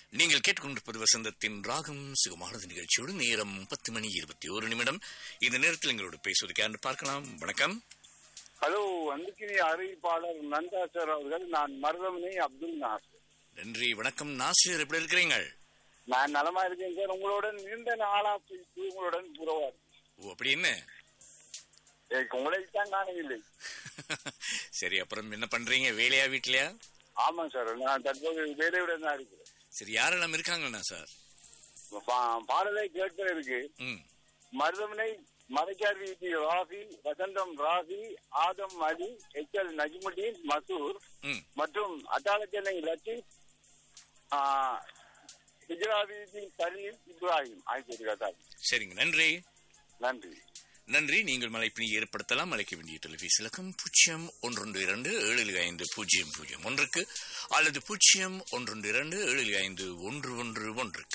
நீங்கள் கேட்டுக்கொண்டிருப்பது வசந்தத்தின் ராகம் சுகமானது நிகழ்ச்சியோடு நேரம் பத்து மணி இருபத்தி ஒரு நிமிடம் இந்த நேரத்தில் எங்களோடு பேசுவதற்கு யாரு பார்க்கலாம் வணக்கம் ஹலோ அன்புக்கினி அறிவிப்பாளர் நந்தா சார் அவர்கள் நான் மருதமணி அப்துல் நாசர் நன்றி வணக்கம் நாசிர் எப்படி இருக்கிறீங்க நான் நலமா இருக்கேன் சார் உங்களுடன் நீண்ட நாளா போயிட்டு உங்களுடன் உறவாடு ஓ அப்படி என்ன உங்களை தான் காணவில்லை சரி அப்புறம் என்ன பண்றீங்க வேலையா வீட்லயா ஆமாம் சார் நான் தற்போது வேலையுடன் தான் இருக்கிறேன் சரி யாரெல்லாம் இருக்காங்கண்ணா சார் பா- பாடலை கேட்பதற்கு ம் மருதமனை மலைக்கார் வீதி ராஃபி வசந்தம் ராஃபி ஆதம் அலி எச் எல் நஜ்முடீன் மசூர் ம் மற்றும் அட்டாளச்சென்னை லத்தீப் ஆ, ஹிஜ்ரா வீதி சலீம் இப்ராஹிம் ஆகியோர் சரிங்க நன்றி நன்றி நன்றி நீங்கள் மலைப்பினை ஏற்படுத்தலாம் அழைக்க வேண்டிய தொலைபேசி இலக்கம் பூஜ்ஜியம் ஒன்றொன்று இரண்டு ஏழு ஐந்து பூஜ்ஜியம் பூஜ்ஜியம் ஒன்றுக்கு அல்லது பூஜ்ஜியம் ஒன்றொன்று இரண்டு ஏழு ஐந்து ஒன்று ஒன்று ஒன்றுக்கு